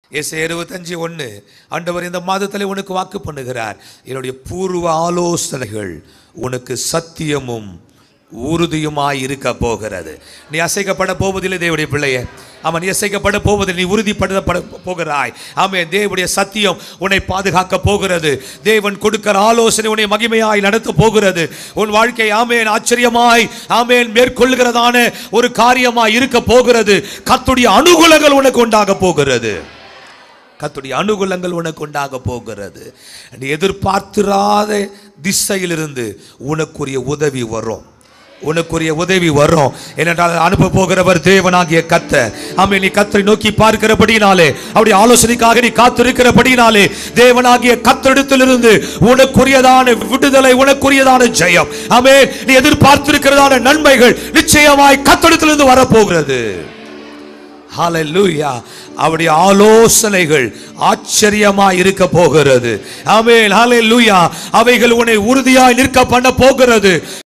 S இருபத்தஞ்சு ஒன்று ஆண்டவர் இந்த மாதத்தில் உனக்கு வாக்கு பண்ணுகிறார் என்னுடைய பூர்வ ஆலோசனைகள் உனக்கு சத்தியமும் உறுதியுமாய் இருக்க போகிறது நீ அசைக்கப்பட போவதில்லை தேவடைய பிள்ளையே அவன் இசைக்கப்பட போவதில் நீ உறுதிப்படுத்தப்பட போகிறாய் ஆமென் தேவனுடைய சத்தியம் உன்னை பாதுகாக்க போகிறது தேவன் கொடுக்கிற ஆலோசனை உன்னை மகிமையாய் நடத்த போகிறது உன் வாழ்க்கை ஆமேன் ஆச்சரியமாய் ஆமேன் மேற்கொள்ளுகிறதான ஒரு காரியமாய் இருக்க போகிறது கத்துடைய அனுகூலங்கள் உனக்கு உண்டாக போகிறது கத்துடைய அனுகூலங்கள் உனக்கு உண்டாக போகிறது நீ எதிர்பார்த்திராத திசையிலிருந்து உனக்குரிய உதவி வரும் உனக்குரிய உதவி வரும் ஏனென்றால் அனுப்ப போகிறவர் தேவனாகிய கத்த ஆமே நீ கத்தரை நோக்கி பார்க்கிறபடினாலே அவருடைய ஆலோசனைக்காக நீ காத்திருக்கிறபடினாலே தேவனாகிய கத்தரிடத்திலிருந்து உனக்குரியதான விடுதலை உனக்குரியதான ஜெயம் ஆமே நீ எதிர்பார்த்திருக்கிறதான நன்மைகள் நிச்சயமாய் கத்தரிடத்திலிருந்து வரப்போகிறது ஹalleluya அவருடைய ஆலோசனைகள் ஆச்சரியமாய் இருக்க போகிறது ஆமென் ஹalleluya அவைகள் உன்னை உறுதியாய் நிற்க பண்ண போகிறது